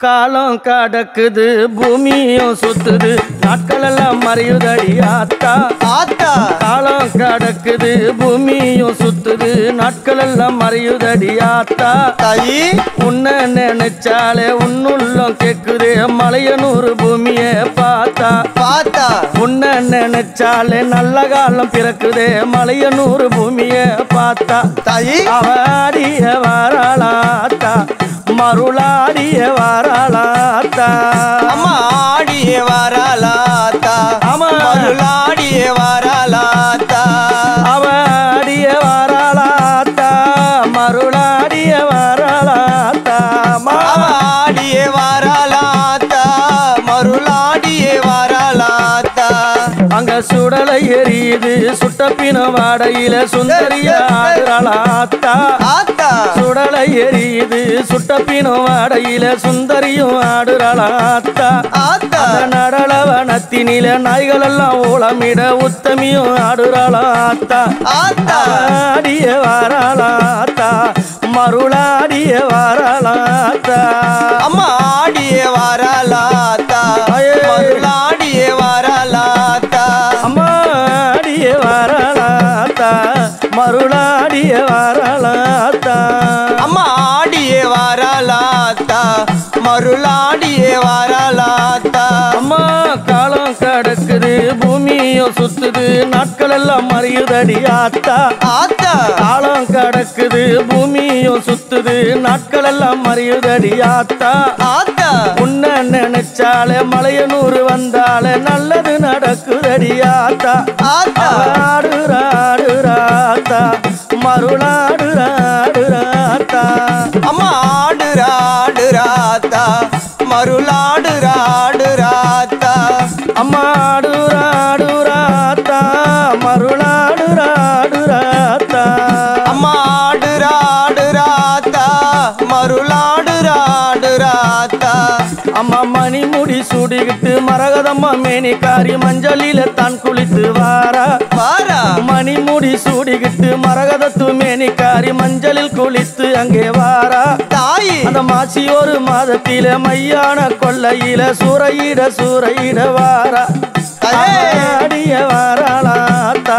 காலம் கடக்குது பூமியும் சுத்துது நாட்கள் எல்லாம் மறையுதடி ஆத்தா ஆத்தா காலம் கடக்குது பூமியும் சுத்துது நாட்கள் எல்லாம் மறையுதடி ஆத்தா தாயி உன்னை நினைச்சாலே உன்னுள்ளம் கேக்குதே மலையனூர் பூமியை பார்த்தா பார்த்தா உன்னை நினைச்சாலே நல்ல காலம் பிறக்குதே மலையனூர் பூமியை பார்த்தா தாயி அவடிய வாராளாத்தா மருளாடிய வாராளாத்தா அம்மா ஆடிய வரலாத்தா ஆமா. மருளாடிய வரலாத்தா அவடிய வாராளாத்தா மருளாடிய வாராளாத்தா அவ ஆடிய வரலாத்தா மருளாடிய வரலாத்தா அங்க சுடலை எரியுது சுட்டப்பின வாடையில சுந்தரியா ஆடுறாளாத்தா ஆத்தா சுடலை எரியுது சுட்டப்பின வாடையில சுந்தரியும் ஆடுறாளாத்தா ஆத்தா அந்த நடலவனத்தினில நாய்கள் எல்லாம் ஓலமிட உத்தமியும் ஆடுறாளாத்தா ஆத்தா ஆடிய வாராளாத்தா மருளாடிய வாராளாத்தா அம்மா ஆடிய வரலாத்தா ஐயே. மருளாடிய வரலாத்தா அம்மா ஆடிய வாராளாத்தா மருளாடிய வாராளாத்தா அம்மா ஆடிய வரலாத்தா மருளாடிய வரலாத்தா அம்மா காலம் கடக்குது பூமியும் சுத்துது நாட்கள் எல்லாம் மறையுதடி ஆத்தா ஆத்தா காலம் கடக்குது பூமியும் சுத்துது நாட்கள் எல்லாம் மறையுதடி ஆத்தா ஆத்தா உன்னை நினைச்சாலே மலையனூர் வந்தாலே நல்லது நடக்குதடி ஆத்தா ஆத்தா ஆடுறாடுறாத்தா மருளாடுறாடுறாத்தா அம்மா ஆடுறாடுறாத்தா மருளாடுறாடுறாத்தா அம்மா ஆடுறாடுறாத்தா மருளாடுறாடுறாத்தா அம்மா ஆடுறாடுறாத்தா மருளாடுறாடுறாத்தா அம்மா மணிமுடி சூடிக்கிட்டு மரகதம்மா மேனிக்காரி மஞ்சளில தான் குளித்து வாரா வாரா மணிமுடி சூடிக்கிட்டு மரகதத்து மேனிக்காரி மஞ்சளில் குளித்து அங்கே வாரா தாயி அந்த மாசி ஒரு மாதத்தில மையான கொள்ளையில சூறையிட சூறையிட வாரா ஆடிய வாராளாத்தா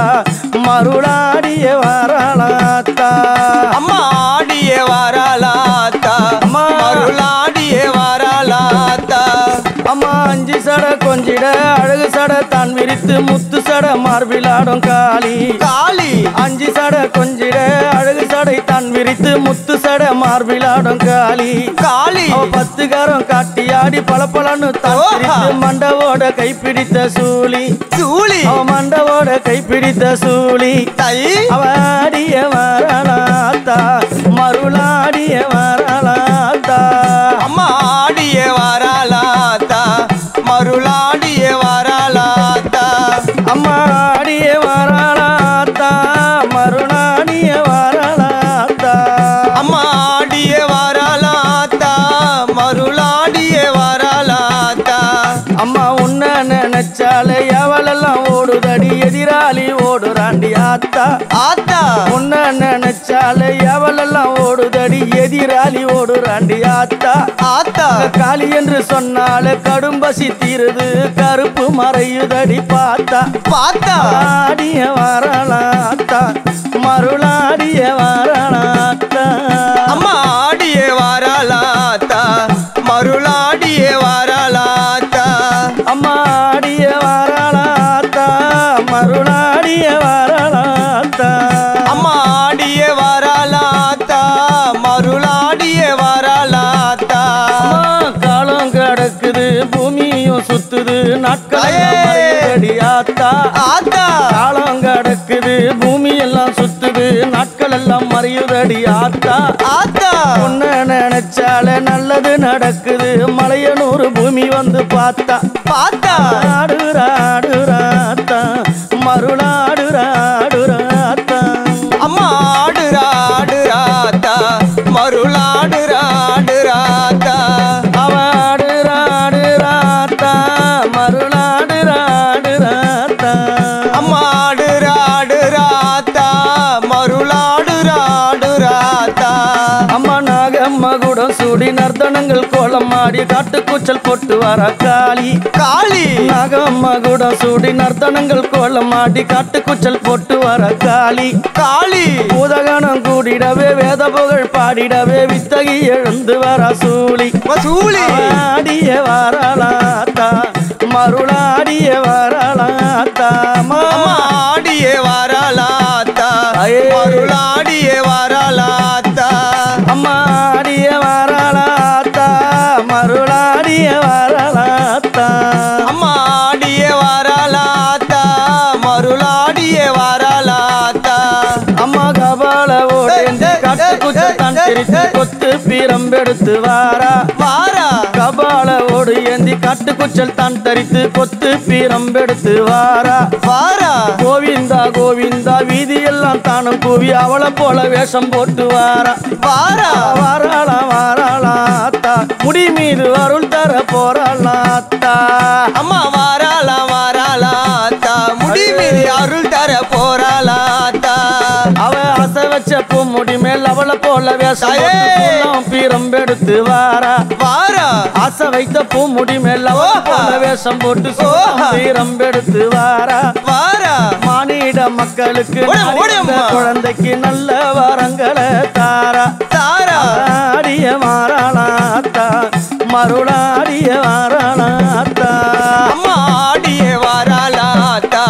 மருளாடிய வாராளாத்தா அம்மா ஆடிய வரலாத்தா அம்மா. மருளாடிய வரலாத்தா அம்மா அஞ்சு சட கொஞ்சிட அழகு சட தான் விரித்து முத்து சட மார்பிலாடும் காளி காளி அஞ்சு சட கொஞ்சிட அழகு சடை தான் விரித்து முத்து சட மார்பிலாடும் காளி காளி அவ பத்து காரம் காட்டி ஆடி பளபளன்னு தான் ஓஹா. பிரித்து மண்டவோட கைப்பிடித்த சூளி சூளி அவ மண்டவோட கைப்பிடித்த சூளி தாயி அவ ஆடிய வரலாத்தா மருளாடிய வரலாத்தா அம்மா ஆடிய வரலாத்தா மருளாடிய வரலாத்தா அம்மா ஆடிய வரலாத்தா மருளாடிய வரலாத்தா அம்மா ஆடிய வரலாத்தா மருளாடிய வரலாத்தா அம்மா உன்ன நினைச்சாலே எவளெல்லாம் ஓடுதடி எதிராளி ஓடுறாண்டி ஆத்தா ஆத்தா உன்ன நினைச்சாலே எவளெல்லாம் ஓடுதடி எதிராளி ஓடுறாண்டி ஆத்தா ஆத்தா காளி என்று சொன்னாலே கடும்பசி தீருது கருப்பு மறையுதடி பார்த்தா பார்த்தா ஆடிய வரலாத்தா மருளாடிய வரலாத்தா அம்மா ஆடிய வரலாத்தா மருளாடிய வரலாத்தா அம்மா ஆடிய வரலாத்தா மருளாடிய வரலாத்தா அம்மா ஆடிய வரலாத்தா மருளாடிய வரலாத்தா அம்மா காலம் கிடக்குது பூமியும் சுத்துது நாட்கள் ஐயே! ஆத்தா ஆத்தா காலம் கிடக்குது பூமி எல்லாம் சுத்துது நாட்கள் எல்லாம் மறையுதடி ஆத்தா ஆத்தா உன்னை நினைச்சாலே நல்லது நடக்குது மலையனூர் பூமி வந்து பார்த்தா பார்த்தா ஆடுறாடுறாத்தா மருளாடுறாடுறாத்தா அம்மா ஆடுறாடுறாத்தா மருளாடுறாடுறாத்தா அவ ஆடுறாடுறாத்தா மருளாடுறாடுறாத்தா அம்மா ஆடுறாடுறாத்தா மருளாடுறாடுறாத்தா அம்மா நாகம்மா குடம் சூடி நர்த்தனங்கள் கோலமா ஆடி காட்டு கூச்சல் போட்டு வர காளி காளி நாகம் மகுடம் சூடி நர்த்தனங்கள் கோலமாடி காட்டு கூச்சல் போட்டு வர காளி காளி பூதகணம் கூடிடவே வேத புகழ் பாடிடவே வித்தகி எழுந்து வர சூழி வசூலி ஆடிய வரலாத்தா மருளாடிய வரலாத்தா அம்மா ஆடிய வரலாத்தா ஐயே. மருளாடிய வரலாத்தா அம்மா ஆடிய வரலாத்தா மருளாடிய வரலாத்தா அம்மா ஆடிய வரலாத்தா மருளாடிய வரலாத்தா அம்மா கபால ஓடேந்தி காட்டு குச்சத்தான் பிரித்து கொத்து பீரம்பெடுத்து வாரா வாரா கபால ஓடு ஏந்தி காட்டு குச்சல் தான் தரித்து கொத்து பீரம்பெடுத்து வாரா வாரா கோவிந்தா கோவிந்தா வீதியெல்லாம் தானும் கூவி அவளை போல வேஷம் போட்டு வாரா வாரா வாராளா வாராளா அத்தா முடி மீது அருள் தர போறாளா அத்தா அம்மா வாராளா வாராளாத்தா முடி மீது அருள் தர போறாளாத்தா அவ அசை வச்ச பூ முடி மேல் அவளை போல வேஷம் தாயே! போட்டு புல்லம் பீரம்பெடுத்து வாரா வாரா ஆசை வைத்த பூ முடி மேல் அவளை ஓஹா! போல வேஷம் போட்டு ஓஹா! பீரம்பெடுத்து வாரா வாரா மானிட மக்களுக்கு ஓடு, நாடி ஓடு வந்த அம்மா. குழந்தைக்கு நல்ல வரங்களை தாரா தாரா ஆடிய மாறாளாத்தா மருளாடிய மாறாளாத்தா அம்மா ஆடிய வரலாத்தா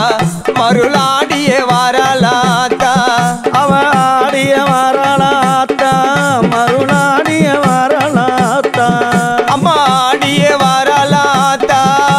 மருளாடிய வரலாத்தா அவ ஆடிய மாறாளாத்தா மருளாடிய மாறாளாத்தா அம்மா ஆடிய வரலாத்தா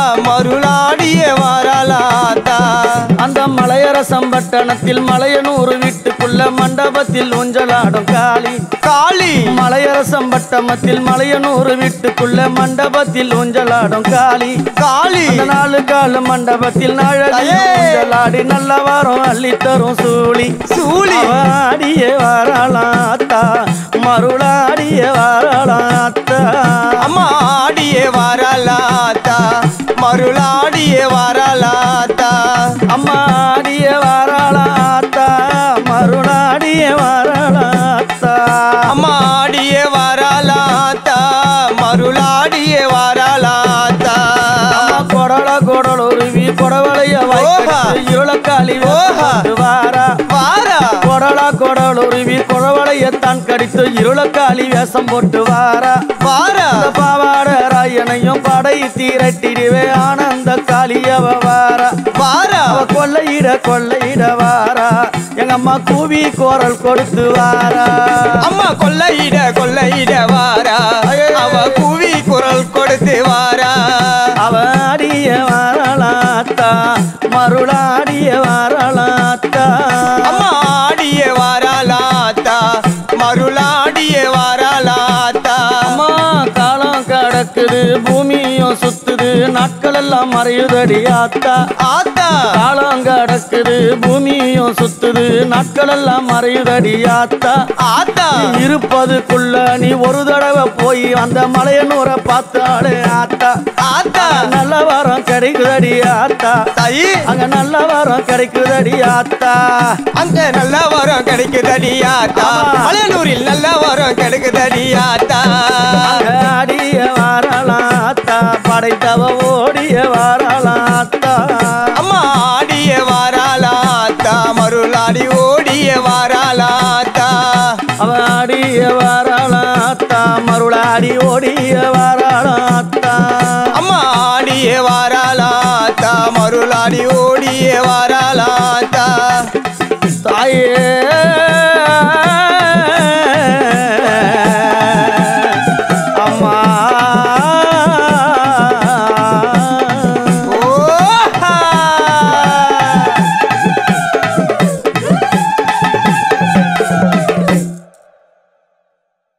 மருளாடிய வரலாத்தா அந்த மலையரசம் பட்டணத்தில் மலையனூர் வீட்டுக்குள்ள மண்டபத்தில் ஊஞ்சலாடும் காளி காளி மலையரசம் பட்டணத்தில் மலையனூர் வீட்டுக்குள்ள மண்டபத்தில் ஊஞ்சலாடும் காளி காளி அந்த நாலு கால மண்டபத்தில் நாழகி ஐயே! ஊஞ்சலாடி நல்ல வாரம் அள்ளி தரும் சூழி சூழி அவ ஆடிய வரலாத்தா மருளாடிய வரலாத்தா அம்மா ஆடிய வரலாத்தா மருளாடிய வரலாத்தா அம்மா ஆடிய வரலாத்தா மருளாடிய வரலாத்தா அம்மா ஆடிய வரலாத்தா மருளாடிய வரலாத்தா அம்மா கொடல கொடலுருவி கொடவளைய ஓஹா! வைத்து இருளக்காளி ஓஹா! வாரா வாரா கொடலா கொடலுருவி குழவளையத்தான் கடித்து இருளக்காளி வேஷம் போட்டு வாரா வாரா அந்த பாவாட ராயனையும் படை தீரட்டிடுவே ஆனந்த காளியவ வாரா வாரா அவ கொள்ளையிட கொள்ளையிட வாரா எங்க அம்மா கூவி குரல் கொடுத்து வாரா அம்மா கொல்லையிட கொல்லையிட வாரா அவ குவி குரல் கொடுத்து வாரா அவ ஆடிய வரலாத்தா மருளாடிய வரலாத்தா அம்மா ஆடிய வரலாத்தா மருளாடிய வரலாத்தா அம்மா காலம் கடக்குது பூமியும் சுத்துது நாட்கள் எல்லாம் மறையுதடி ஆத்தா ஆத்தா காலம் கடக்குது பூமியும் சுத்துது நாட்கள் எல்லாம் மறையுதடி ஆத்தா ஆத்தா நீ இருப்பதுக்குள்ள நீ ஒரு தடவை போய் அந்த மலையனூரை பார்த்தாலே ஆத்தா ஆத்தா நல்ல வாரம் கிடைக்குதடி ஆத்தா தாயி அங்க நல்ல வாரம் கிடைக்குதடி ஆத்தா அங்க நல்ல வரம் கிடைக்குதடி ஆத்தா மலையனூரில் நல்ல வரம் கிடைக்குதடி ஆத்தா அங்க ஆடிய வரலாத்தா படைத்தவ ஓடிய வரலாத்தா அம்மா ஆடிய வரலாத்தா மருளாடி ஓடிய வரலாத்தா அவ ஆடிய வரலாத்தா மருளாடி ஓடிய வரலாத்தா அம்மா ஆடிய வரலாத்தா மருளாடி